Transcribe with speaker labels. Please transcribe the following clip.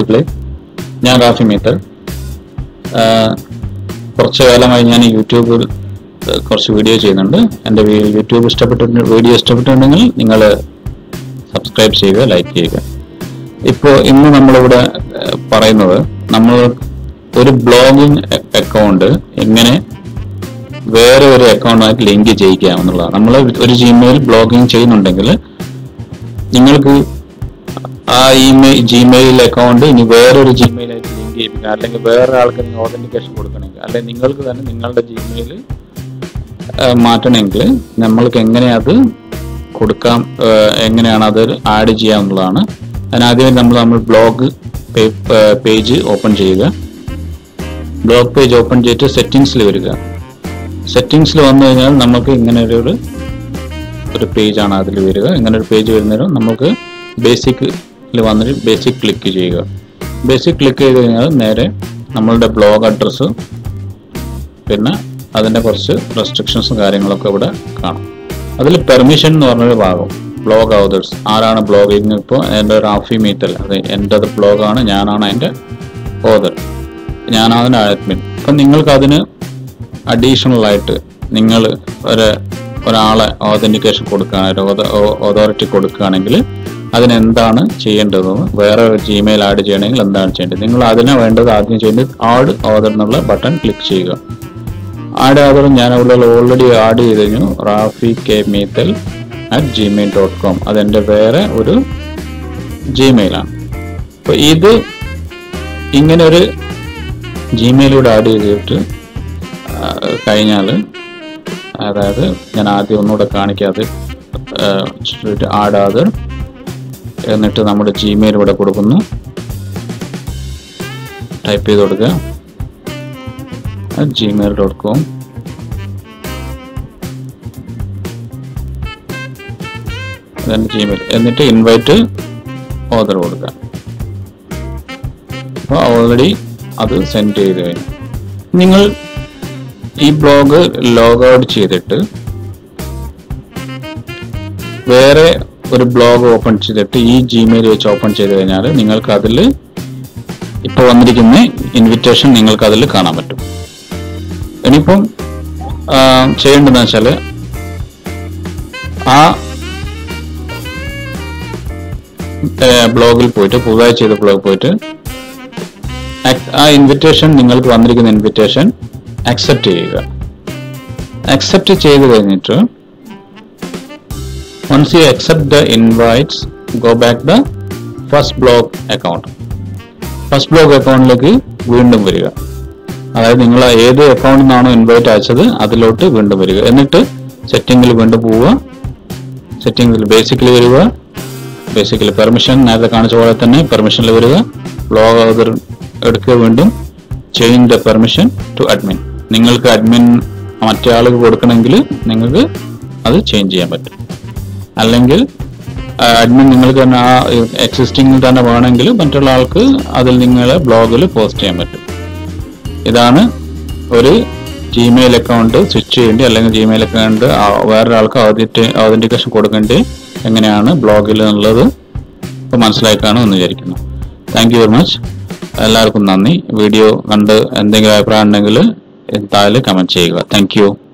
Speaker 1: സുഹൃത്തുക്കളെ ഞാൻ റാഫി മീത്തർ ആഹ് കുറച്ച് കാലമായി ഞാൻ യൂട്യൂബിൽ ഏഹ് കുറച്ച് വീഡിയോ ചെയ്യുന്നുണ്ട് എൻ്റെ വീ- യൂട്യൂബ് ഇഷ്ടപ്പെട്ടിട്ട് വീഡിയോ ഇഷ്ടപ്പെട്ടിട്ടുണ്ടെങ്കിൽ നിങ്ങൾ സബ്സ്ക്രൈബ് ചെയ്യുക ലൈക്ക് ചെയ്യുക ഇപ്പോൾ ഇന്ന് നമ്മളിവിടെ ഏഹ് പറയുന്നത് നമ്മൾ ഒരു ബ്ലോഗിംഗ് അക്കൗണ്ട് എങ്ങനെ വേറെ ഒരു അക്കൗണ്ടുമായിട്ട് ലിങ്ക് ചെയ്യിക്കാം എന്നുള്ളതാണ് നമ്മൾ ഒരു ജിമെയിൽ ബ്ലോഗിംഗ് ചെയ്യുന്നുണ്ടെങ്കിൽ നിങ്ങൾക്ക് ആ ഇമെയിൽ ജിമെയിൽ അക്കൗണ്ട് ഇനി വേറൊരു ജിമെയിൽ ആയിട്ട് ലിങ്ക് ചെയ്യിപ്പിക്കാം അല്ലെങ്കിൽ വേറെ ആൾക്ക് നിങ്ങൾ ഓതന്റിക്കേഷൻ കൊടുക്കണമെങ്കിൽ അല്ലെങ്കിൽ നിങ്ങൾക്ക് തന്നെ നിങ്ങളുടെ ജിമെയിൽ മാറ്റണമെങ്കിൽ നമ്മൾക്ക് എങ്ങനെ അത് കൊടുക്കാം ആ, എങ്ങനെയാണ് അത് ആഡ് ചെയ്യാമെന്നുള്ളതാണ് അതിനാദ്യമേ നമ്മൾ നമ്മൾ ബ്ലോഗ് പേജ് ഓപ്പൺ ചെയ്യുക ബ്ലോഗ് പേജ് ഓപ്പൺ ചെയ്തിട്ട് സെറ്റിങ്സിൽ വരിക സെറ്റിങ്സിൽ വന്നു കഴിഞ്ഞാൽ നമുക്ക് ഇങ്ങനെ ഒരു ഒരു- ഒരു പേജാണ് അതിൽ വരിക ഇങ്ങനെ ഒരു പേജ് വരുന്നേരം നമുക്ക് ബേസിക്കിൽ വന്നിട്ട് ബേസിക് ക്ലിക്ക് ചെയ്യുക ബേസിക് ക്ലിക്ക് ചെയ്ത് കഴിഞ്ഞാൽ നേരെ നമ്മളുടെ ബ്ലോഗ് അഡ്രസ്സ് പിന്നെ അതിൻ്റെ കുറച്ച് റെസ്ട്രിക്ഷൻസും കാര്യങ്ങളൊക്കെ ഇവിടെ കാണും അതിൽ പെർമിഷൻ എന്ന് പറഞ്ഞൊരു ഭാഗം ബ്ലോഗ് ഔതേഴ്സ് ആരാണ് ബ്ലോഗിങ് ഇപ്പോൾ എൻ്റെ റാഫി മീറ്റൽ അത് എൻ്റെ ബ്ലോഗാണ് ഞാനാണ് അതിൻ്റെ ഓതർ ഞാനാണ് അതിൻ്റെ അഡ്മിൻ അപ്പം നിങ്ങൾക്ക് അതിന് അഡീഷണൽ ആയിട്ട് നിങ്ങൾ ഒരു ഒരാളെ ഓതന്റിക്കേഷൻ കൊടുക്കുകയാണ് ഒരു അതോറിറ്റി കൊടുക്കുകയാണെങ്കിൽ അതിന് എന്താണ് ചെയ്യേണ്ടതെന്ന് വേറെ ഒരു ജിമെയിൽ ആഡ് ചെയ്യണമെങ്കിൽ എന്താണ് ചെയ്യേണ്ടത് നിങ്ങൾ അതിനെ വേണ്ടത് ആദ്യം ചെയ്യേണ്ടത് ആഡ് ഓതർ എന്നുള്ള ബട്ടൺ ക്ലിക്ക് ചെയ്യുക ആഡ് ഓതർ ഞാൻ അവിടെ ഓൾറെഡി ആഡ് ചെയ്ത് കഴിഞ്ഞു Rafi K Meethal at Gmail dot com അതെൻ്റെ വേറെ ഒരു ജിമെയിലാണ് അപ്പോൾ ഇത് ഇങ്ങനെ ഒരു ജിമെയിലൂടെ ആഡ് ചെയ്തിട്ട് കഴിഞ്ഞാൽ അതായത് ഞാൻ ആദ്യം ഒന്നുകൂടെ കാണിക്കാതെ ആഡ് ആദർ എന്നിട്ട് നമ്മുടെ ജിമെയിൽ ഇവിടെ കൊടുക്കുന്നു ടൈപ്പ് ചെയ്ത് കൊടുക്കുക ജിമെയിൽ ഡോട്ട് കോം ജിമെയിൽ എന്നിട്ട് ഇൻവൈറ്റ് ഓർഡർ കൊടുക്കുക അപ്പോൾ ഓൾറെഡി അത് സെൻഡ് ചെയ്ത് കഴിഞ്ഞു നിങ്ങൾ ഈ ബ്ലോഗ് ലോഗ് ഔട്ട് ചെയ്തിട്ട് വേറെ ഒരു ബ്ലോഗ് ഓപ്പൺ ചെയ്തിട്ട് ഈ ജിമെയിൽ വെച്ച് ഓപ്പൺ ചെയ്ത് കഴിഞ്ഞാൽ നിങ്ങൾക്ക് അതിൽ ഇപ്പോൾ വന്നിരിക്കുന്ന ഇൻവിറ്റേഷൻ നിങ്ങൾക്ക് അതിൽ കാണാൻ പറ്റും ഇനിയിപ്പം ആ, ചെയ്യേണ്ടതെന്ന് വെച്ചാൽ ആ ബ്ലോഗിൽ പോയിട്ട് പുതുതായി ചെയ്ത ബ്ലോഗ് പോയിട്ട് ac- ആ ഇൻവിറ്റേഷൻ നിങ്ങൾക്ക് വന്നിരിക്കുന്ന ഇൻവിറ്റേഷൻ അക്സെപ്റ്റ് ചെയ്യുക അക്സെപ്റ്റ് ചെയ്ത് കഴിഞ്ഞിട്ട് once you accept the invites go back the first blog account first blog അക്കൗണ്ടിലേക്ക് വീണ്ടും വരിക അതായത് നിങ്ങൾ ഏത് അക്കൗണ്ടിൽ നിന്നാണോ ഇൻവൈറ്റ് അയച്ചത് അതിലോട്ട് വീണ്ടും വരിക എന്നിട്ട് സെറ്റിംഗിൽ വീണ്ടും പോവുക സെറ്റിംഗിൽ ബേസിക്കലി വരിക ബേസിക്കലി പെർമിഷൻ നേരത്തെ കാണിച്ച പോലെ തന്നെ പെർമിഷനിൽ വരിക ബ്ലോഗ് ഓതർ എടുക്കുക വീണ്ടും change the permission to admin നിങ്ങൾക്ക് അഡ്മിൻ മറ്റേ ആൾക്ക് കൊടുക്കണമെങ്കിൽ നിങ്ങൾക്ക് അത് ചേഞ്ച് ചെയ്യാൻ പറ്റും അല്ലെങ്കിൽ അഡ്മിൻ നിങ്ങൾക്ക് തന്നെ ആ എക്സിസ്റ്റിംഗിൽ തന്നെ വേണമെങ്കിൽ മറ്റുള്ള ആൾക്ക് അതിൽ നിങ്ങളെ ബ്ലോഗിൽ പോസ്റ്റ് ചെയ്യാൻ പറ്റും ഇതാണ് ഒരു ജിമെയിൽ അക്കൗണ്ട് സ്വിച്ച് ചെയ്യേണ്ടി അല്ലെങ്കിൽ ജിമെയിൽ അക്കൗണ്ട് വേറൊരാൾക്ക് ഓതന്റിക്കേഷൻ കൊടുക്കേണ്ടി എങ്ങനെയാണ് ബ്ലോഗിൽ എന്നുള്ളത് ഇപ്പോൾ മനസ്സിലായി കാണും എന്ന് വിചാരിക്കുന്നു താങ്ക് യു വെരി മച്ച് എല്ലാവർക്കും നന്ദി വീഡിയോ കണ്ട് എന്തെങ്കിലും അഭിപ്രായം ഉണ്ടെങ്കിൽ താഴെ കമൻറ്റ് ചെയ്യുക താങ്ക് യു